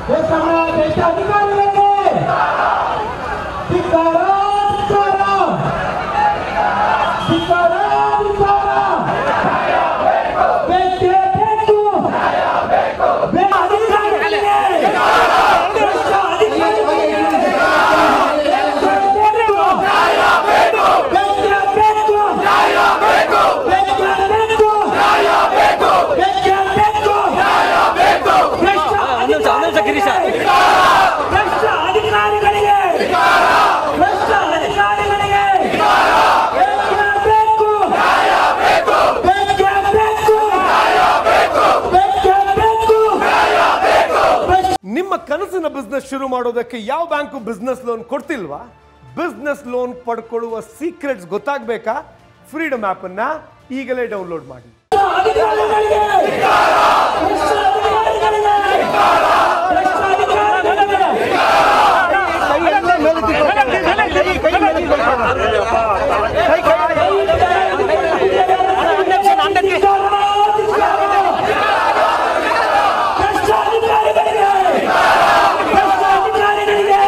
ದೇಶದ ದೇಶ ಅಧಿಕಾರಿಗಳಿಗೆ ಧಿಕ್ಕಾರ ಧಿಕ್ಕಾರ ಧಿಕ್ಕಾರ ಧಿಕ್ಕಾರ ಬೇಕೇ ಬೇಕು ಬೇ- ಅಧಿಕಾರಿಗಳಿಗೆ ಭ್ರಷ್ಟ ಅಧಿಕಾರಿಗಳಿಗೆ ಬೇಕೇ ಬೇಕು ಬೇಕೇ ಬೇಕು ಬೇಕೇ ಬೇಕು ಬೇಕೇ ಬೇಕು ಭ್ರಷ್ಟ ಅಧಿಕಾರಿಗಳಿಗೆ ಭ್ರಷ್ಟ ಅಧಿಕಾರಿಗಳಿಗೆ ಭ್ರಷ್ಟ ಅಧಿಕಾರಿಗಳಿಗೆ ಬೇಕೇ ಬೇಕು ಬೇಕೇ ಬೇಕು ಬೇಕೇ ಬೇಕು ಭ್ರಷ್ಟ ನಿಮ್ಮ ಕನಸಿನ ಬಿಸ್ನೆಸ್ ಶುರು ಮಾಡೋದಕ್ಕೆ ಯಾವ ಬ್ಯಾಂಕು ಬಿಸ್ನೆಸ್ ಲೋನ್ ಕೊಡ್ತಿಲ್ವಾ ಬಿಸ್ನೆಸ್ ಲೋನ್ ಪಡ್ಕೊಳ್ಳುವ ಸೀಕ್ರೆಟ್ಸ್ ಗೊತ್ತಾಗಬೇಕಾ ಫ್ರೀಡಮ್ ಅನ್ನ ಈಗಲೇ ಡೌನ್ಲೋಡ್ ಮಾಡಿ ಅಧಿಕಾರಿಗಳಿಗೆ ಭ್ರಷ್ಟ ಅಧಿಕಾರಿಗಳಿಗೆ ಭ್ರಷ್ಟ ಅಧಿಕಾರಿಗಳಿಗೆ ಭ್ರಷ್ಟ ಅಧಿಕಾರಿಗಳಿಗೆ ಭ್ರಷ್ಟ ಅಧಿಕಾರಿಗಳಿಗೆ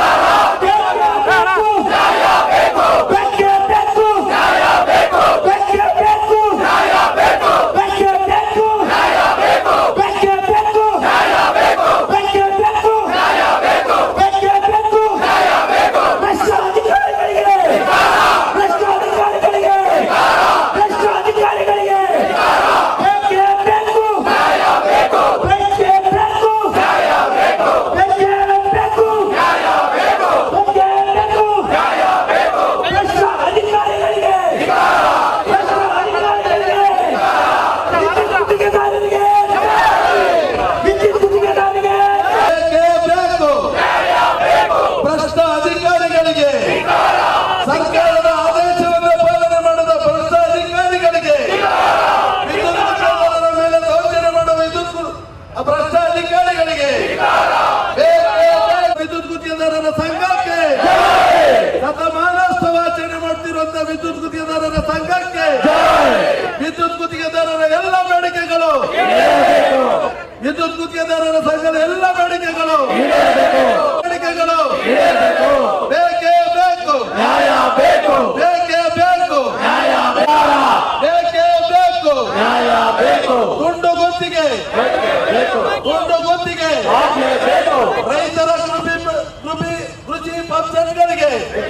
ಬೇಕೇ ಬೇಕು ಬೇಕೇ ಬೇಕು ಬೇಕೇ ಬೇಕು ಬೇಕೇ ಬೇಕು ಬೇಕೇ ಬೇಕು ಬೇಕೇ ಬೇಕು ಭ್ರಷ್ಟ ಅಧಿಕಾರಿಗಳಿಗೆ ಭ್ರಷ್ಟ ಅಧಿಕಾರಿಗಳಿಗೆ ಭ್ರಷ್ಟ ಅಧಿಕಾರಿಗಳಿಗೆ ಬೇಕೇ ಬೇಕು ಬೇಕೇ ಬೇಕು ಬೇಕೇ ಬೇಕು ಬೇಕೇ ಬೇಕು ಭ್ರಷ್ಟ ಅಧಿಕಾರಿಗಳಿಗೆ ಭ್ರಷ್ಟ ಅಧಿಕಾರಿಗಳಿಗೆ ವಿದ್ಯುತ್ ಗುತ್ತಿಗೆದಾರರಿಗೆ ವಿದ್ಯುತ್ ಗುತ್ತಿಗೆದಾರರಿಗೆ ಬೇಕೇ ಬೇಕು ಭ್ರಷ್ಟ ಅಧಿಕಾರಿಗಳಿಗೆ ಸರ್ಕಾರದ ಆದೇಶವನ್ನು ಪಾಲನೆ ಮಾಡದ ಭ್ರಷ್ಟ ಅಧಿಕಾರಿಗಳಿಗೆ ವಿದ್ಯುತ್ ಗುತ್ತಿಗೆದಾರರ ಮೇಲೆ ದೌರ್ಜನ್ಯ ಮಾಡುವ ವಿದ್ಯುತ್ ಗು- ಭ್ರಷ್ಟ ಅಧಿಕಾರಿಗಳಿಗೆ ಬೇಕೇ ಬೇಕು ವಿದ್ಯುತ್ ಗುತ್ತಿಗೆದಾರರ ಸಂಘಕ್ಕೆ ಶತಮಾನೋತ್ಸವಾಚರಣೆ ಮಾಡ್ತಿರುವಂತಹ ವಿದ್ಯುತ್ ಗುತ್ತಿಗೆದಾರರ ಸಂಘಕ್ಕೆ ವಿದ್ಯುತ್ ಗುತ್ತಿಗೆದಾರರ ಎಲ್ಲ ಬೇಡಿಕೆಗಳು ವಿದ್ಯುತ್ ಗುತ್ತಿಗೆದಾರರ ಸಂಘದ ಎಲ್ಲ ಬೇಡಿಕೆಗಳು ಬೇಡಿಕೆಗಳು ಬೇಕೇ ಬೇಕು ನ್ಯಾಯ ಬೇಕು ಬೇಕೇ ಬೇಕು ನ್ಯಾಯ ಬೇಕೇ ಬೇಕು ನ್ಯಾಯ ಬೇಕು ಗುಂಡು ಗುತ್ತಿಗೆ ಗುಂಡು ಗುತ್ತಿಗೆ ರೈತರ ಕೃಷಿ ಕೃಷಿ ಕೃಷಿ ಪಂಚಾಯತ್ಗಳಿಗೆ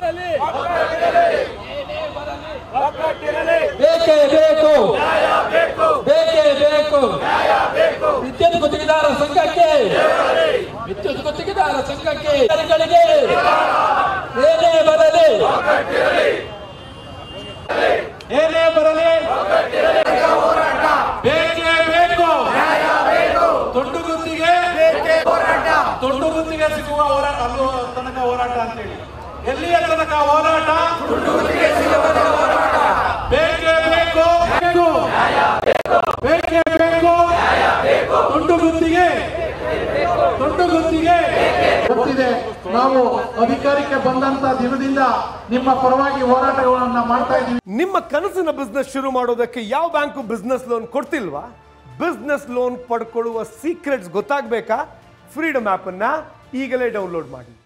ಬೇಕೇ ಬೇಕು ಬೇಕೇ ಬೇಕು ವಿದ್ಯುತ್ ಗುತ್ತಿಗೆದಾರ ಸಂಘಕ್ಕೆ ವಿದ್ಯುತ್ ಗುತ್ತಿಗೆದಾರ ಸಂಘಕ್ಕೆ ಅಧಿಕಾರಿಗಳಿಗೆ ಏನೇ ಬರಲಿ ಏನೇ ಬರಲಿ ಬೇಕೇ ಬೇಕು ತೊಂಡು ಗುತ್ತಿಗೆ ತೊಂಡು ಗುತ್ತಿಗೆ ಸಿಗುವ ಹೋರಾಟ ಅಲ್ಲೂ ತನಕ ಹೋರಾಟ ಅಂತೇಳಿ ಎಲ್ಲಿಯ ತನಕ ಹೋರಾಟ ಬೇಕೇ ಬೇಕು ಬೇಕು ಬೇಕೇ ಬೇಕು ತುಂಡು ಗುತ್ತಿಗೆ ತುಂಡು ಗುತ್ತಿಗೆ ಗೊತ್ತಿದೆ ನಾವು ಅಧಿಕಾರಕ್ಕೆ ಬಂದಂತ ದಿನದಿಂದ ನಿಮ್ಮ ಪರವಾಗಿ ಹೋರಾಟಗಳನ್ನ ಮಾಡ್ತಾ ಇದ್ದೀವಿ ನಿಮ್ಮ ಕನಸಿನ ಬಿಸ್ನೆಸ್ ಶುರು ಮಾಡೋದಕ್ಕೆ ಯಾವ ಬ್ಯಾಂಕು ಬಿಸ್ನೆಸ್ ಲೋನ್ ಕೊಡ್ತಿಲ್ವಾ ಬಿಸ್ನೆಸ್ ಲೋನ್ ಪಡ್ಕೊಳ್ಳುವ ಸೀಕ್ರೆಟ್ಸ್ ಗೊತ್ತಾಗಬೇಕಾ ಫ್ರೀಡಮ್ ಅನ್ನ ಈಗಲೇ ಡೌನ್ಲೋಡ್ ಮಾಡಿ